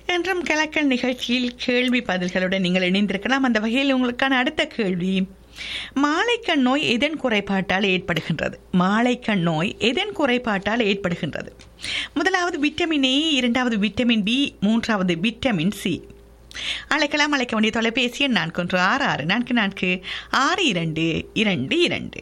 என்றும் கலக்கல் நிகழ்ச்சியில் கேள்வி பதில்களுடன் நீங்கள் இணைந்திருக்கலாம் அந்த வகையில் உங்களுக்கான அடுத்த கேள்வி மாலைக்கண் நோய் எதன் குறைபாட்டால் ஏற்படுகின்றது மாலைக்கண் நோய் எதன் குறைபாட்டால் ஏற்படுகின்றது முதலாவது விட்டமின் ஏ இரண்டாவது விட்டமின் பி மூன்றாவது விட்டமின் சி அழைக்கலாம் அழைக்க வேண்டிய தொலைபேசி எண் நான்கு ஒன்று ஆறு ஆறு நான்கு நான்கு ஆறு இரண்டு இரண்டு இரண்டு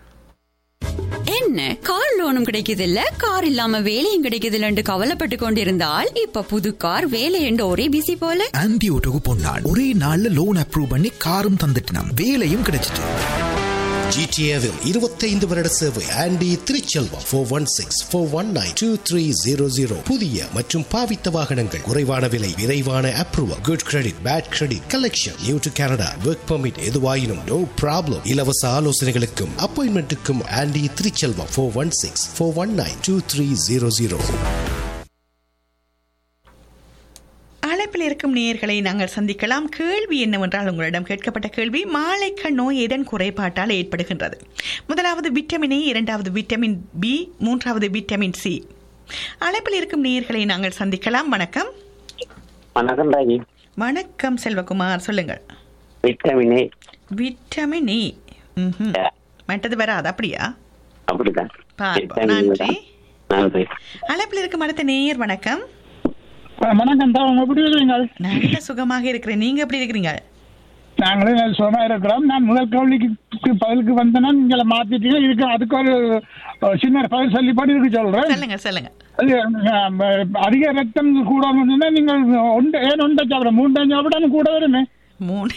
என்ன கார் லோனும் கிடைக்குது இல்ல கார் இல்லாம வேலையும் கிடைக்குது இல்லன்னு கவலைப்பட்டு கொண்டிருந்தால் இப்ப புது கார் வேலை என்று ஒரே பிசி போல ஆன்டி ஓட்டோக்கு பொன்னான் ஒரே நாள்ல லோன் அப்ரூவ் பண்ணி காரும் தந்துட்டான் வேலையும் கிடைச்சிட்டு ஜிடிஏவில் இருபத்தைந்து வருட சேவை Andy Thiruchelvam four one six four one nine two three zero zero புதிய மற்றும் பாவித்த வாகனங்கள் குறைவான விலை விரைவான approval good credit bad credit collection new to Canada work permit எதுவாயினும் நோ ப்ராப்ளம் இலவச ஆலோசனைகளுக்கும் அப்பாயின்மெண்ட்டுக்கும் Andy Thiruchelvam four one six four one nine two three zero zero அழைப்பில் இருக்கும் நேயர்களை நாங்கள் சந்திக்கலாம் கேள்வி என்னவென்றால் உங்களிடம் கேட்கப்பட்ட கேள்வி மாலைக்கண் நோய் எதன் குறைபாட்டால் ஏற்படுகின்றது முதலாவது விட்டமின் ஏ இரண்டாவது விட்டமின் பி மூன்றாவது விட்டமின் சி அழைப்பில் இருக்கும் நேயர்களை நாங்கள் சந்திக்கலாம் வணக்கம் வணக்கம் ராஜி வணக்கம் செல்வகுமார் சொல்லுங்கள் விட்டமின் ஏ விட்டமின் ஏ ம்ஹும். மற்றது வராது அப்படியா அப்படிதான் பார்ப்போம் விட்டமின் ஏ நன்றி தான். நன்றி அழைப்பில் இருக்கும் அடுத்த நேயர் வணக்கம் வணக்கம் தான் உங்க எப்படி இருக்கீங்க நல்ல சுகமாக இருக்கிறேன் நீங்க எப்படி இருக்கிறீங்க நாங்களும் நல்ல சுகமா இருக்கிறோம் நான் முதல் கேள்விக்கு பதிலுக்கு வந்தேன்னா நீங்கள மாத்திட்டீங்க இதுக்கு அதுக்கு ஒரு ஒரு சின்ன பதில் சொல்லி பண்ணி இருக்கு சொல்றேன் சொல்லுங்க சொல்லுங்க அது, அஹ், அதிக ரத்தம் கூட வேணும்னா நீங்கள் ஒன்று ஏன் ஒன்றை சாப்பிட மூன்று சாப்பிட கூட வருமே மூணு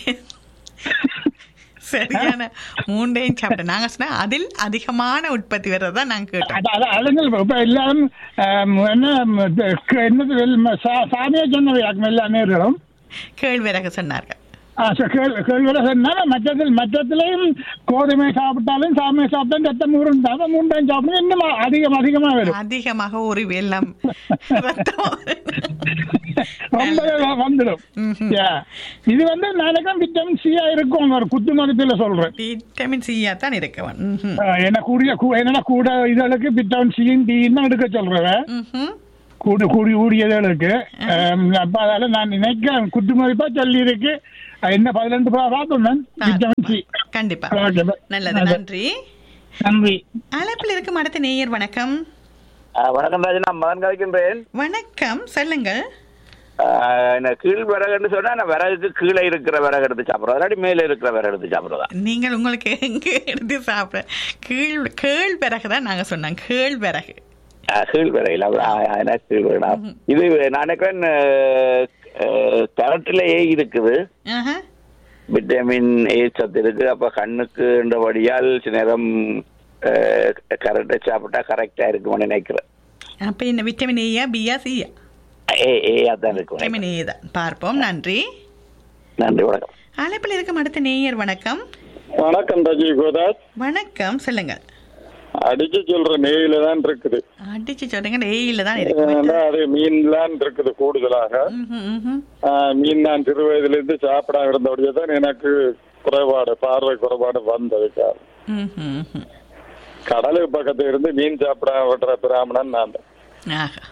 சரியான மூண்டையும் சாப்பிட்டேன் நாங்க சொன்னா அதில் அதிகமான உற்பத்தி வர்றதா நாங்க கேட்டோம் அது அது அதுங்கள் இப்ப எல்லாரும் அஹ், என்ன என்னது சா- சாமியை சொன்னவை எல்லாமே இருக்கணும் கேழ்வரகு சொன்னார்கள் கேள்வியோட சொன்னா மற்றத்தில் மற்றத்திலையும் கோதுமை சாப்பிட்டாலும் சாமியை சாப்பிட்டாலும் ரத்தம் ஊறுந்தாலும் மூன்றையும் சாப்பிடும் இன்னும் அதிகம் அதிகமா வரும் அதிகமாக ஒரு வெள்ளம் ரத்தம் ரொம்ப வந்துடும் Yeah. இது வந்து நாளைக்கும் விட்டமின் சியா இருக்கும் ஒரு குத்து மருத்துல சொல்றேன் விட்டமின் சியா தான் இருக்கவன் ம்ஹும். அஹ், என்ன கூடிய கூ- என்னன்னா கூட இதழுக்கு விட்டமின் சியும் டியும் எடுக்க சொல்றேன் ம்ஹும். கூடி கூடி கூடியதற்கு அப்ப அதால நான் நினைக்கிறேன் குத்து மதிப்பா சொல்லி இருக்கு என்ன பதினெண்டு பார்த்தோம் விட்டமின் சி கண்டிப்பா Okay, bye. நல்லது நல்லது. நன்றி நன்றி அழைப்பில் இருக்கும் அடுத்த நேயர் வணக்கம் வணக்கம் ராஜி நான் மகன் கழிக்கின்றேன் வணக்கம் சொல்லுங்கள் என்ன கீழ் விறகுன்னு சொன்னா நான் விறகுக்கு கீழே இருக்கிற விறகு எடுத்து சாப்பிடுறோம் இல்லாட்டி மேலே இருக்கிற விறகு எடுத்து சாப்பிடுறதா நீங்கள் உங்களுக்கு எங்க எடுத்து சாப்பிட கீழ் கேழ் விறகு தான் நாங்க சொன்னோம் கேழ் விறகு கீழ் விறகுல என்ன கீழ் விறகுனா இது நான் நினைக்கிறேன் கரட்டிலேயே இருக்குது ஆஹா. விட்டமின் ஏ சத்து இருக்கு அப்ப கண்ணுக்குன்றபடியால் சில நேரம் கரெக்டா சாப்பிட்டா கரெக்டா இருக்கும்னு நினைக்கிறேன் அப்ப என்ன விட்டமின் ஏயா பியா சியா ஏ ஏ அதான் இருக்கும் விட்டமின் ஏ தான் பார்ப்போம் நன்றி நன்றி வணக்கம் அழைப்பில் இருக்கும் அடுத்த நேயர் வணக்கம் வணக்கம் ரஜி கோதாஸ் வணக்கம் சொல்லுங்கள் அடிச்சு சொல்ற நெய்யில தான் இருக்குது அடிச்சு சொல்றீங்க ஏயில தான் இருக்கு ஏன்னா அது மீன்லாம் இருக்குது கூடுதலாக ம்ஹும், ம்ஹும். ஆஹ், மீன் நான் சிறு வயதுல இருந்து சாப்பிடாம இருந்தபடியே தான் எனக்கு குறைபாடு பார்வை குறைபாடு வந்தது காரணம். ம்ஹும், ம்ஹும். கடலுக்கு பக்கத்துல இருந்து மீன் சாப்பிடாம விடுற பிராமணன் நான் தான். ஆஹா.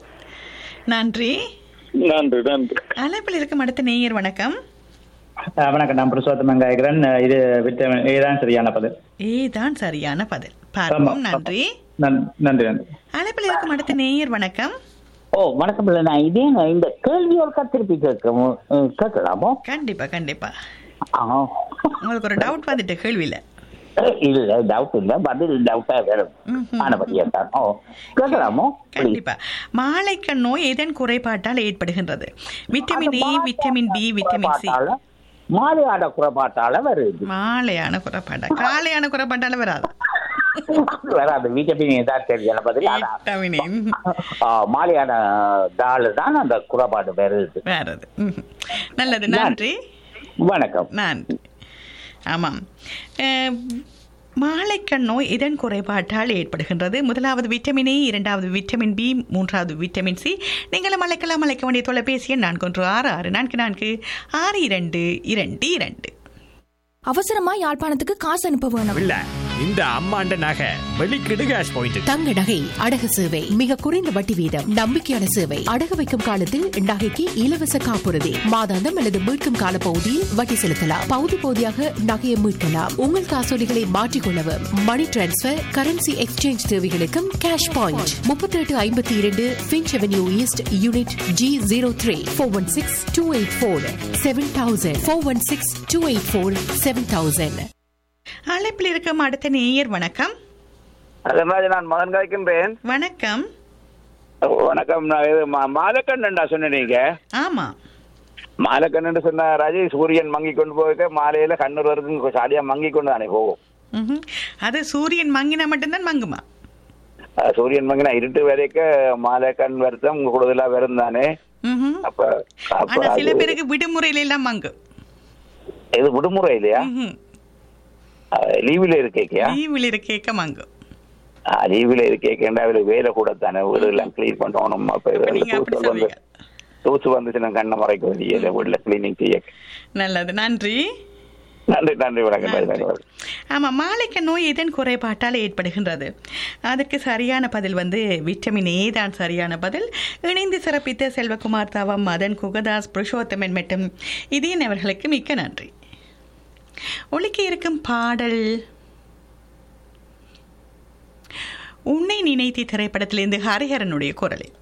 நன்றி நன்றி நன்றி அழைப்பில் இருக்கும் அடுத்த நேயர் வணக்கம் அஹ் வணக்கம் நான் புருஷோத்தமன் காய்கிறேன் இது விட்டமின் ஏ தான் சரியான பதில் ஏ தான் சரியான பதில் பார்ப்போம் நன்றி நன்- நன்றி நன்றி அழைப்பில் இருக்கும் அடுத்த நேயர் வணக்கம் ஓ வணக்கம் இல்லை நான் இதே நான் இந்த கேள்வி ஒரு திருப்பி கேட்க கேட்கலாமோ கண்டிப்பா கண்டிப்பா ஆ. உங்களுக்கு ஒரு டவுட் வந்துட்டு கேள்வியில இல்ல டவுட் இல்ல பதில் டவுட்டா வரும் ம்ஹும். ஆனபடியா தான் ஓ கேட்கலாமோ கண்டிப்பா மாலைக்கண் நோய் எதன் குறைபாட்டால் ஏற்படுகின்றது vitamin A vitamin B vitamin C குறைபாட்டால, மாலையாட குறைபாட்டால வருது மாலையான குறைபாடா காலையான குறைபாட்டால வராது வராது விட்டமின் தான் சரியான பதில் ஆனா, விட்டமின் ஏ, ம், ஆ, மாலையாட தாள் தான் அந்த குறைபாடு வருது வராது ம். நல்லது நன்றி வணக்கம் நன்றி ஆமாம் அஹ், மாலைக்கண் நோய் இதன் குறைபாட்டால் ஏற்படுகின்றது முதலாவது விட்டமின் ஏ இரண்டாவது விட்டமின் பி மூன்றாவது விட்டமின் சி நீங்களும் அழைக்கலாம் அழைக்க வேண்டிய தொலைபேசி எண் நான்கு ஒன்று ஆறு ஆறு நான்கு நான்கு ஆறு இரண்டு இரண்டு இரண்டு அவசரமா யாழ்ப்பாணத்துக்கு காசு அனுப்ப வேணும் இல்ல இந்த அம்மாண்ட நகை வெளிக்கிடு கேஷ் பாயிண்ட் தங்க நகை அடகு சேவை மிக குறைந்த வட்டி வீதம் நம்பிக்கையான சேவை அடகு வைக்கும் காலத்தில் நகைக்கு இலவச காப்புறுதி மாதாந்தம் அல்லது மீட்கும் கால பகுதியில் வட்டி செலுத்தலாம் பகுதி பகுதியாக நகையை மீட்கலாம் உங்கள் காசோலிகளை மாற்றிக்கொள்ளவும் மணி டிரான்ஸ்பர் கரன்சி எக்ஸ்சேஞ்ச் தேவைகளுக்கும் கேஷ் பாயிண்ட் முப்பத்தி எட்டு ஐம்பத்தி இரண்டு Finch Avenue East unit G zero three four one six two eight four seven thousand four one six two eight four seven thousand அழைப்பில் இருக்கும் அடுத்த நேயர் வணக்கம் அதே மாதிரி நான் மகன் காய்க்கின்றேன் வணக்கம் வணக்கம் நான் இது மா- மாலக்கண்ணன்டா சொன்னேன் நீங்க ஆமா மாலக்கண்ணன் சொன்ன ராஜி சூரியன் மங்கி கொண்டு போயிருக்க மாலையில கண்ணூர் வரைக்கும் சாடியா மங்கி கொண்டு தானே போகும் ம்ஹும். அது சூரியன் மங்கினா மட்டும்தான் மங்குமா அஹ் சூரியன் மங்கினா இருட்டு வரைக்கும் மாலைக்கண் வருத்தம் கூடுதலா வரும் தானே ம்ஹும். அப்ப அப்ப ஆனா சில அது- பேருக்கு விடுமுறையில எல்லாம் மங்கும் இது விடுமுறை இல்லையா ம்ஹும். லீவில் இருக்கேக்கியா லீவில் இருக்க மங்கும் லீவில் இருக்கேக்கேண்டா அவளுக்கு வேலை கூட தானே வீடு எல்லாம் கிளீன் பண்ணணும் அப்ப இது நீங்க அப்படி தூசு வந்து தூசு வந்துச்சுன்னா கண்ணை மறைக்க வேண்டிய வீட்டுல கிளீனிங் செய்ய நல்லது நன்றி நன்றி நன்றி வணக்கம் நன்றி வணக்கம் ஆமா மாலைக்க நோய் எதன் குறைபாட்டால் ஏற்படுகின்றது அதற்கு சரியான பதில் வந்து விட்டமின் ஏ தான் சரியான பதில் இணைந்து சிறப்பித்த செல்வகுமார் தவம் மதன் குகதாஸ் புருஷோத்தமன் மற்றும் இதயன் அவர்களுக்கு மிக்க நன்றி ஒழிக்க இருக்கும் பாடல் உன்னை நினைத்தி திரைப்படத்திலிருந்து ஹரிஹரனுடைய குரலில்